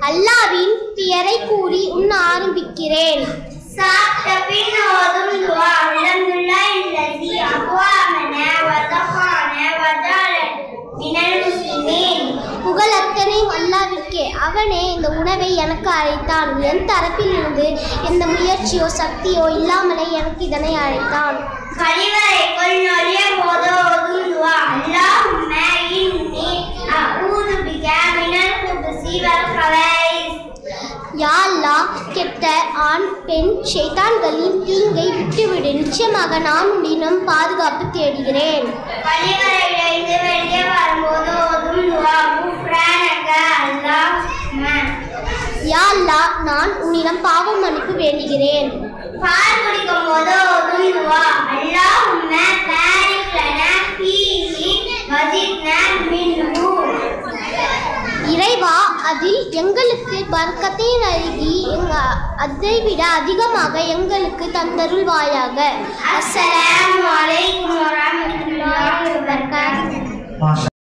அல்லாவின் பெயரை கூறி உண்ண ஆரம்பிக்கிறேன் சாப்பிட்ட பின் ஓதும் துவா அல்ஹம்துலில்லாஹி அல்லதி அக்வாமன வதகான வஜால மினல் முஸ்லிமீன் புகழ் அத்தனையும் அல்லாவிற்கே அவனே இந்த உணவை எனக்கு அழைத்தான் என் தரப்பிலிருந்து எந்த முயற்சியோ சக்தியோ இல்லாமலே எனக்கு இதனை அழைத்தான் கழிவறைக்குள் நுழைய போது ஓதும் துவா அல்லாஹும்ம இன்னி அஊது பிக மினல் குபுசி வல் கவாயிஸ் யா அல்லாஹ் கெட்ட ஆண் பெண் ஷைத்தான்களின் தீங்கை விட்டுவிடு நிச்சயமாக நான் உன்னிடம் பாதுகாப்பு தேடுகிறேன் கழிவறையிலிருந்து வெளியே வரும்போது ஓதும் துவா குஃப்ரானக அல்லாஹும்ம யா அல்லாஹ் நான் உன்னிடம் பாவம் மன்னிப்பு வேண்டுகிறேன் பால் குடிக்கும் போது ஓதும் துவா அல்லாஹும்ம பாரிக் லனா ஃபீஹி வஸித்னா மின்ஹு இறைவா அதில் எங்களுக்கு பர்க்கத்தை நல்கி எங்க அதை விட அதிகமாக எங்களுக்கு தந்தருள்வாயாக அஸ்ஸலாமு அலைக்கும் வரஹ்மத்துல்லாஹி வபரகாத்துஹு